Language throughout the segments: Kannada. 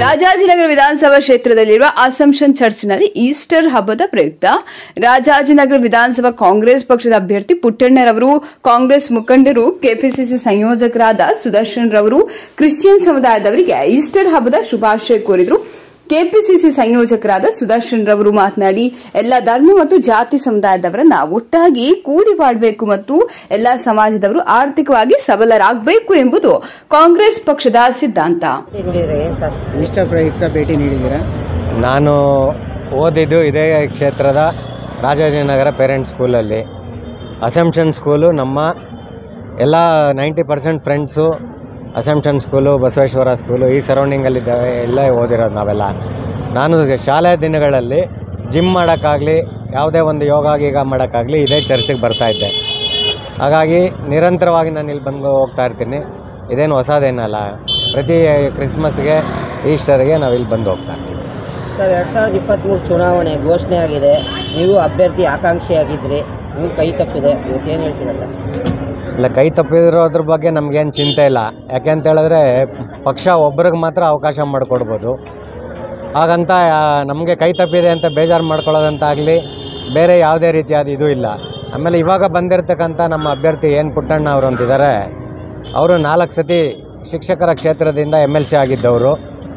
ರಾಜಾಜಿನಗರ ವಿಧಾನಸಭಾ ಕ್ಷೇತ್ರದಲ್ಲಿರುವ ಅಸಂಪ್ಷನ್ ಚರ್ಚ್ನಲ್ಲಿ ಈಸ್ಟರ್ ಹಬ್ಬದ ಪ್ರಯುಕ್ತ ರಾಜಾಜಿನಗರ ವಿಧಾನಸಭಾ ಕಾಂಗ್ರೆಸ್ ಪಕ್ಷದ ಅಭ್ಯರ್ಥಿ ಪುಟ್ಟಣ್ಣರವರು ಕಾಂಗ್ರೆಸ್ ಮುಖಂಡರು ಕೆಪಿಸಿಸಿ ಸಂಯೋಜಕರಾದ ಸುದರ್ಶನ್ ರವರು ಕ್ರಿಶ್ಚಿಯನ್ ಸಮುದಾಯದವರಿಗೆ ಈಸ್ಟರ್ ಹಬ್ಬದ ಶುಭಾಶಯ ಕೋರಿದರು ಕೆಪಿಸಿಸಿ ಸಂಯೋಜಕರಾದ ಸುದರ್ಶನ್ ರವರು ಮಾತನಾಡಿ ಎಲ್ಲ ಧರ್ಮ ಮತ್ತು ಜಾತಿ ಸಮುದಾಯದವರನ್ನ ಒಟ್ಟಾಗಿ ಕೂಡಿ ಬಾಳಬೇಕು ಮತ್ತು ಎಲ್ಲ ಸಮಾಜದವರು ಆರ್ಥಿಕವಾಗಿ ಸಬಲರಾಗಬೇಕು ಎಂಬುದು ಕಾಂಗ್ರೆಸ್ ಪಕ್ಷದ ಸಿದ್ಧಾಂತ ಈಸ್ಟರ್ ಪ್ರಯುಕ್ತ ಭೇಟಿ ನೀಡಿದ್ದೀರಾ ನಾನು ಓದಿದ್ದು ಇದೇ ಕ್ಷೇತ್ರದ ರಾಜಾಜಿನಗರ ಪೇರೆಂಟ್ಸ್ ಸ್ಕೂಲಲ್ಲಿ ಅಸೆಂಪ್ಷನ್ ಸ್ಕೂಲು ನಮ್ಮ ಎಲ್ಲ ninety percent friends Assumption school Basaveshwara school ಈ ಸರೌಂಡಿಂಗಲ್ಲಿದ್ದಾವೆ ಎಲ್ಲ ಓದಿರೋದು ನಾವೆಲ್ಲ ನಾನು ಶಾಲೆ ದಿನಗಳಲ್ಲಿ ಜಿಮ್ ಮಾಡೋಕ್ಕಾಗಲಿ ಯಾವುದೇ ಒಂದು ಯೋಗ ಗೀಗ ಮಾಡೋಕ್ಕಾಗಲಿ ಇದೇ ಚರ್ಚಿಗೆ ಬರ್ತಾಯಿದ್ದೆ ಹಾಗಾಗಿ ನಿರಂತರವಾಗಿ ನಾನು ಇಲ್ಲಿ ಬಂದು ಹೋಗ್ತಾ ಇರ್ತೀನಿ ಇದೇನು ಹೊಸದೇನಲ್ಲ ಪ್ರತಿ ಕ್ರಿಸ್ಮಸ್ಗೆ ಈಸ್ಟರ್ಗೆ ನಾವು ಇಲ್ಲಿ ಬಂದು ಹೋಗ್ತಾ ಇರ್ತೀವಿ ಸರ್ ಎರಡು ಸಾವಿರದ ಇಪ್ಪತ್ತ್ಮೂರು ಚುನಾವಣೆ ಘೋಷಣೆ ಆಗಿದೆ ನೀವು ಅಭ್ಯರ್ಥಿ ಆಕಾಂಕ್ಷಿಯಾಗಿದ್ರಿ ನೀವು ಕೈ ತಪ್ಪಿದೆ ಇವತ್ತು ಏನು ಹೇಳ್ತೀರಾ ಸರ್ ಇಲ್ಲ ಕೈ ತಪ್ಪಿರೋದ್ರ ಬಗ್ಗೆ ನಮಗೇನು ಚಿಂತೆ ಇಲ್ಲ ಯಾಕೆ ಅಂತ ಹೇಳಿದ್ರೆ ಪಕ್ಷ ಒಬ್ರಿಗೆ ಮಾತ್ರ ಅವಕಾಶ ಮಾಡಿಕೊಡ್ಬೋದು ಹಾಗಂತ ನಮಗೆ ಕೈ ತಪ್ಪಿದೆ ಅಂತ ಬೇಜಾರು ಮಾಡ್ಕೊಳ್ಳೋದಂತಾಗಲಿ ಬೇರೆ ಯಾವುದೇ ರೀತಿಯಾದ ಇದು ಇಲ್ಲ ಆಮೇಲೆ ಇವಾಗ ಬಂದಿರತಕ್ಕಂಥ ನಮ್ಮ ಅಭ್ಯರ್ಥಿ ಏನು ಪುಟ್ಟಣ್ಣ ಅವರು ಅಂತಿದ್ದಾರೆ ಅವರು ನಾಲ್ಕು ಸತಿ ಶಿಕ್ಷಕರ ಕ್ಷೇತ್ರದಿಂದ ಎಮ್ ಎಲ್ ಸಿ ಆಗಿದ್ದವರು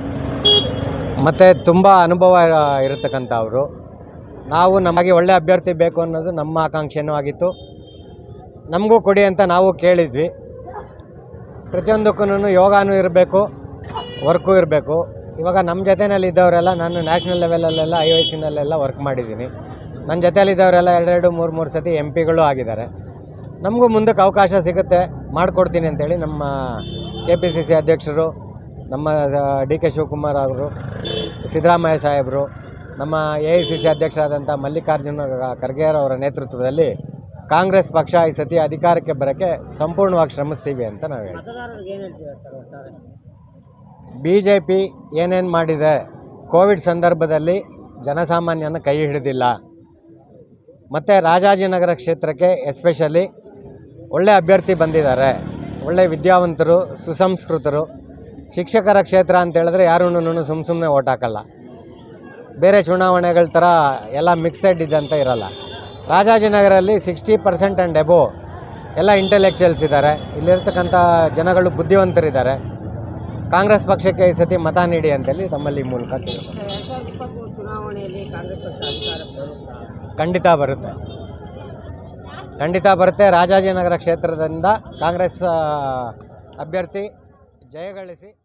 ಮತ್ತು ತುಂಬ ಅನುಭವ ಇರತಕ್ಕಂಥವ್ರು ನಾವು ನಮಗೆ ಒಳ್ಳೆ ಅಭ್ಯರ್ಥಿ ಬೇಕು ಅನ್ನೋದು ನಮ್ಮ ಆಕಾಂಕ್ಷೆನೂ ಆಗಿತ್ತು ನಮಗೂ ಕೊಡಿ ಅಂತ ನಾವು ಕೇಳಿದ್ವಿ ಪ್ರತಿಯೊಂದಕ್ಕೂ ಯೋಗಾನೂ ಇರಬೇಕು ವರ್ಕು ಇರಬೇಕು ಇವಾಗ ನಮ್ಮ ಜೊತೆಯಲ್ಲಿ ಇದ್ದವರೆಲ್ಲ ನಾನು ನ್ಯಾಷನಲ್ ಲೆವೆಲಲ್ಲೆಲ್ಲ ಐ ವೈ ಸಿನಲ್ಲೆಲ್ಲ ವರ್ಕ್ ಮಾಡಿದ್ದೀನಿ ನನ್ನ ಜೊತೆಯಲ್ಲಿದ್ದವರೆಲ್ಲ ಎರಡೆರಡು ಮೂರು ಮೂರು ಸತಿ ಎಂ ಪಿಗಳು ಆಗಿದ್ದಾರೆ ನಮಗೂ ಮುಂದಕ್ಕೆ ಅವಕಾಶ ಸಿಗುತ್ತೆ ಮಾಡಿಕೊಡ್ತೀನಿ ಅಂತೇಳಿ ನಮ್ಮ ಕೆ ಪಿ ಸಿ ಸಿ ಅಧ್ಯಕ್ಷರು ನಮ್ಮ ಡಿ ಕೆ ಶಿವಕುಮಾರ್ ಅವರು ಸಿದ್ದರಾಮಯ್ಯ ಸಾಹೇಬರು ನಮ್ಮ ಎ ಐ ಸಿ ಸಿ ಅಧ್ಯಕ್ಷರಾದಂಥ ಮಲ್ಲಿಕಾರ್ಜುನ ಖರ್ಗೆರವರ ನೇತೃತ್ವದಲ್ಲಿ ಕಾಂಗ್ರೆಸ್ ಪಕ್ಷ ಈ ಸತಿ ಅಧಿಕಾರಕ್ಕೆ ಬರೋಕ್ಕೆ ಸಂಪೂರ್ಣವಾಗಿ ಶ್ರಮಿಸ್ತೀವಿ ಅಂತ ನಾವು ಹೇಳ್ತೀವಿ ಮತದಾರರಿಗೆ ಏನು ಹೇಳ್ತೀರಾ ಸರ್ ಒಟ್ಟಾರೆ ಬಿ ಜೆ ಪಿ ಏನೇನು ಮಾಡಿದೆ ಕೋವಿಡ್ ಸಂದರ್ಭದಲ್ಲಿ ಜನಸಾಮಾನ್ಯನ ಕೈ ಹಿಡಿದಿಲ್ಲ ಮತ್ತು ರಾಜಾಜಿನಗರ ಕ್ಷೇತ್ರಕ್ಕೆ ಎಸ್ಪೆಷಲಿ ಒಳ್ಳೆ ಅಭ್ಯರ್ಥಿ ಬಂದಿದ್ದಾರೆ ಒಳ್ಳೆ ವಿದ್ಯಾವಂತರು ಸುಸಂಸ್ಕೃತರು ಶಿಕ್ಷಕರ ಕ್ಷೇತ್ರ ಅಂತ ಹೇಳಿದ್ರೆ ಯಾರೂ ಸುಮ್ಮ ಸುಮ್ಮನೆ ಓಟ್ ಹಾಕಲ್ಲ ಬೇರೆ ಚುನಾವಣೆಗಳ ಥರ ಎಲ್ಲ ಮಿಕ್ಸೆಡ್ ಇದ್ದಂತ ಇರಲ್ಲ ರಾಜಾಜಿನಗರಲ್ಲಿ ಸಿಕ್ಸ್ಟಿ ಪರ್ಸೆಂಟ್ ಆ್ಯಂಡ್ ಎಬೋ ಎಲ್ಲ ಇಂಟೆಲೆಕ್ಚುಯಲ್ಸ್ ಇದ್ದಾರೆ ಇಲ್ಲಿರ್ತಕ್ಕಂಥ ಜನಗಳು ಬುದ್ಧಿವಂತರಿದ್ದಾರೆ ಕಾಂಗ್ರೆಸ್ ಪಕ್ಷಕ್ಕೆ ಈ ಸತಿ ಮತ ನೀಡಿ ಅಂತೇಳಿ ತಮ್ಮಲ್ಲಿ ಈ ಮೂಲಕ ಕೇಳ್ಬೋದು ಸರ್ ಎರಡು ಸಾವಿರದ ಇಪ್ಪತ್ತ್ಮೂರು ಚುನಾವಣೆಯಲ್ಲಿ ಕಾಂಗ್ರೆಸ್ ಪಕ್ಷ ಅಧಿಕಾರಕ್ಕೆ ಬರುತ್ತಾ ಖಂಡಿತ ಬರುತ್ತೆ ಖಂಡಿತ ಬರುತ್ತೆ ರಾಜಾಜಿನಗರ ಕ್ಷೇತ್ರದಿಂದ ಕಾಂಗ್ರೆಸ್ ಆ, ಅಭ್ಯರ್ಥಿ ಜಯಗಳಿಸಿ